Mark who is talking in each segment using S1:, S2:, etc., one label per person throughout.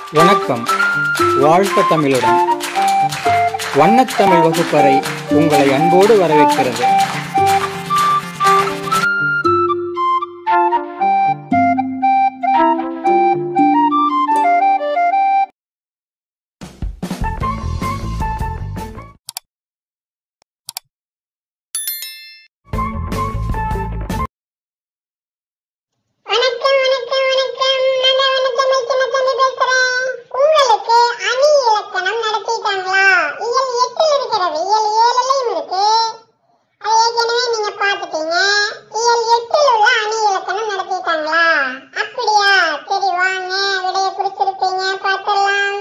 S1: வணக்கம் வாழ்க தமிழுடன் வண்ணத்தமிழ் வகுப்பறை உங்களை அன்போடு வரவேற்கிறது
S2: வணக்கம் வணக்கம் வணக்கம் நான் வண்ணத்தமிழ் சின்னத்தம்பி பேசுறேன் உங்களுக்கு அணி இலக்கணம் நடத்திட்டாங்களா இயல் எட்டில் இருக்கிறது இயல் ஏழுலயும் இருக்கு அது ஏற்கனவே நீங்க பார்த்துட்டீங்க இயல் எட்டில் உள்ள அணி இலக்கணம் நடத்திட்டாங்களா அப்படியா சரி வாங்க விடைய குறிச்சிருப்பீங்க பார்த்துடலாம்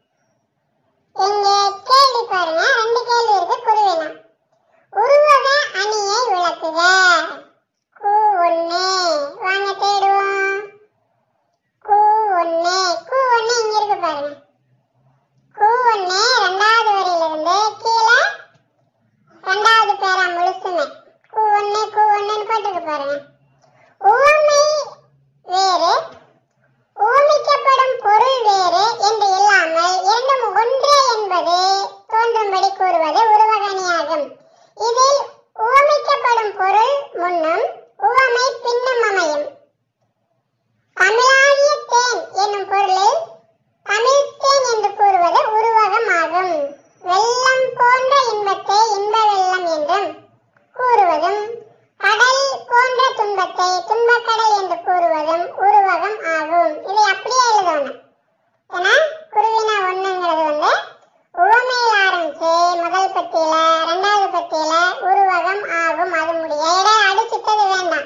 S2: எங்க கேள்வி பாருங்க ரெண்டு கேள்வி இருக்கு குருவினம் உருவக அணியை விளக்குக கூ ஒண்ணு வாங்க தேடுவோம் கூ ஒண்ணு கூ ஒண்ணு இங்க இருக்கு பாருங்க கூ ஒண்ணு ரெண்டாவது வரியிலிருந்து கீழே ரெண்டாவது பேரா முழுசுமே கூ ஒண்ணு கூ ஒண்ணுன்னு போட்டுருக்கு பாருங்க உவமை வேறு உவமிக்கப்படும் பொருள் வேறு என்று இல்லாமல் இரண்டும் ஒன்றே என்பது தோன்றும்படி கூறுவது உருவகணியாகும் இதில் உவமிக்கப்படும் பொருள் முன்னும் உவமை பின்னும் அமையும் தமிழாகிய தேன் என்னும் பொருளில் தமிழ் தேன் என்று கூறுவது உருவகமாகும் வெள்ளம் போன்ற இன்பத்தை இன்ப வெள்ளம் என்றும் கூறுவதும் கடல் போன்ற துன்பத்தை துன்பக்கடல் என்று கூறுவதும் உருவகம் ஆகும் இதை அப்படியே எழுதணும் ஏன்னா குருவினா ஒண்ணுங்கிறது வந்து உவமையில் ஆரம்பிச்சு முதல் பத்தியில ரெண்டாவது பத்தியில உருவகம் ஆகும் அது முடிய எடை அடிச்சிட்டது வேண்டாம்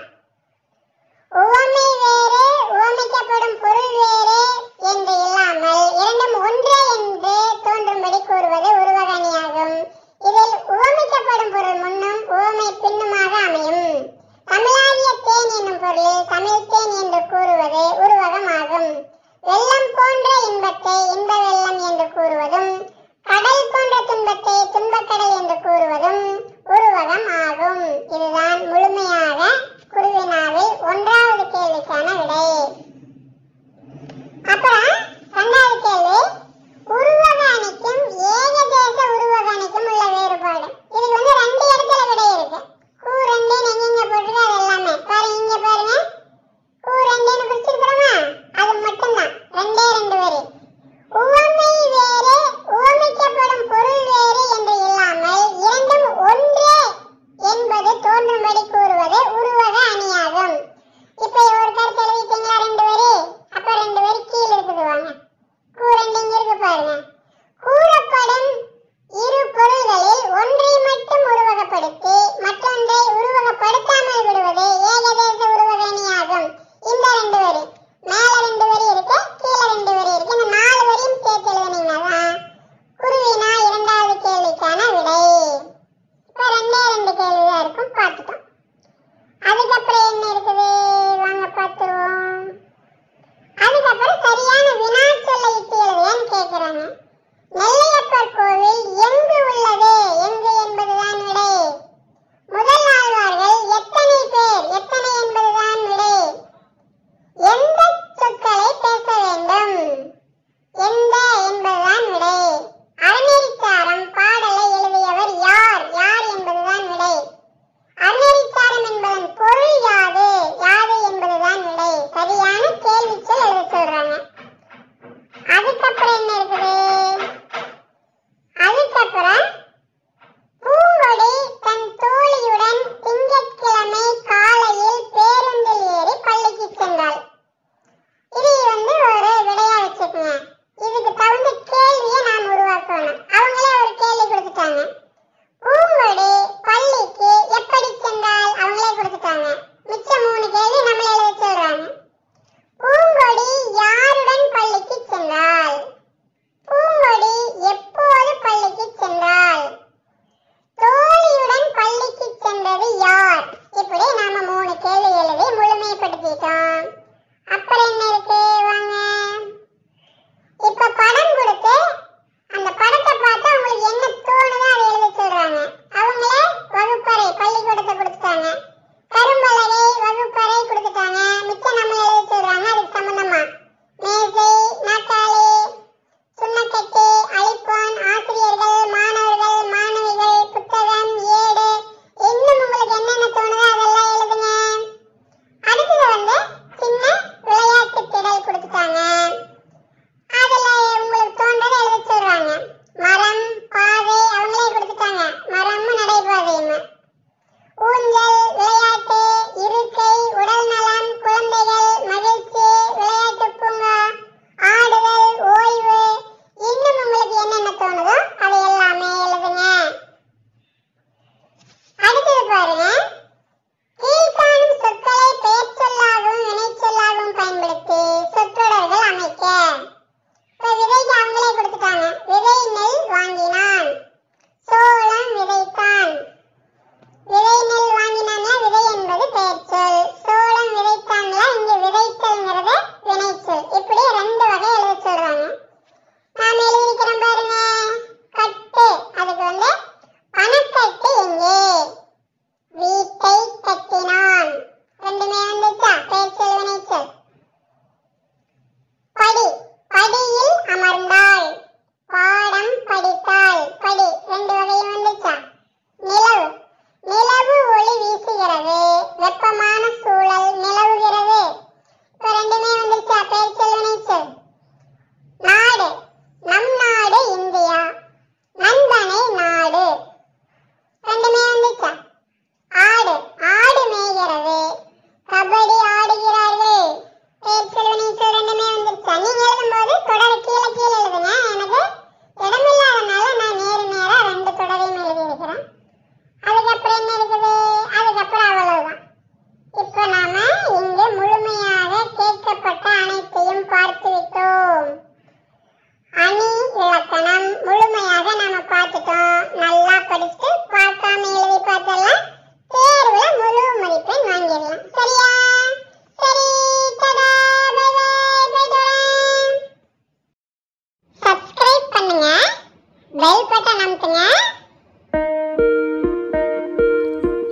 S2: உவமை வேறு உவமிக்கப்படும் பொருள் வேறு என்று இல்லாமல் இரண்டும் ஒன்றே என்று தோன்றும்படி கூறுவது உருவகணியாகும் இதில் உவமிக்கப்படும் பொருள் முன்னும் உவமை பின்னுமாக அமையும் தமிழாகிய தேன் என்னும் பொருளில் தமிழ் தேன் என்று கூறுவது உருவகமாகும் வெள்ளம் போன்ற இன்பத்தை இன்ப வெள்ளம் என்று கூறுவதும் கடல் போன்ற துன்பத்தை துன்பக்கடல் என்று கூறுவதும் உருவகம் ஆகும் இதுதான் முழுமையாக குருவினாவில் ஒன்றாவது கேள்விக்கான விடை அப்புறம் ரெண்டாவது கேள்வி உருவக அணிக்கும் ஏகதேச உருவக அணிக்கும் உள்ள வேறுபாடு இதுக்கு வந்து ரெண்டு இடத்துல விடை இருக்கு கூ ரெண்டுன்னு எங்கெங்க போட்டிருக்கு அது எல்லாமே பாருங்க இங்க பாருங்க கூ ரெண்டுன்னு குறிச்சிருக்கிறோமா அது மட்டும்தான் ரெண்டே ரெண்டு வரி உவமை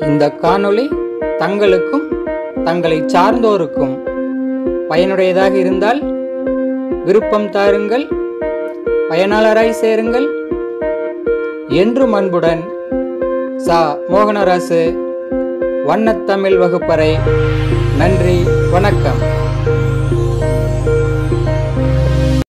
S1: இந்த காணொளி தங்களுக்கும் தங்களை சார்ந்தோருக்கும் பயனுடையதாக இருந்தால் விருப்பம் தாருங்கள் பயனாளராய் சேருங்கள் என்றும் அன்புடன் சா மோகனராசு வண்ணத்தமிழ் வகுப்பறை நன்றி வணக்கம்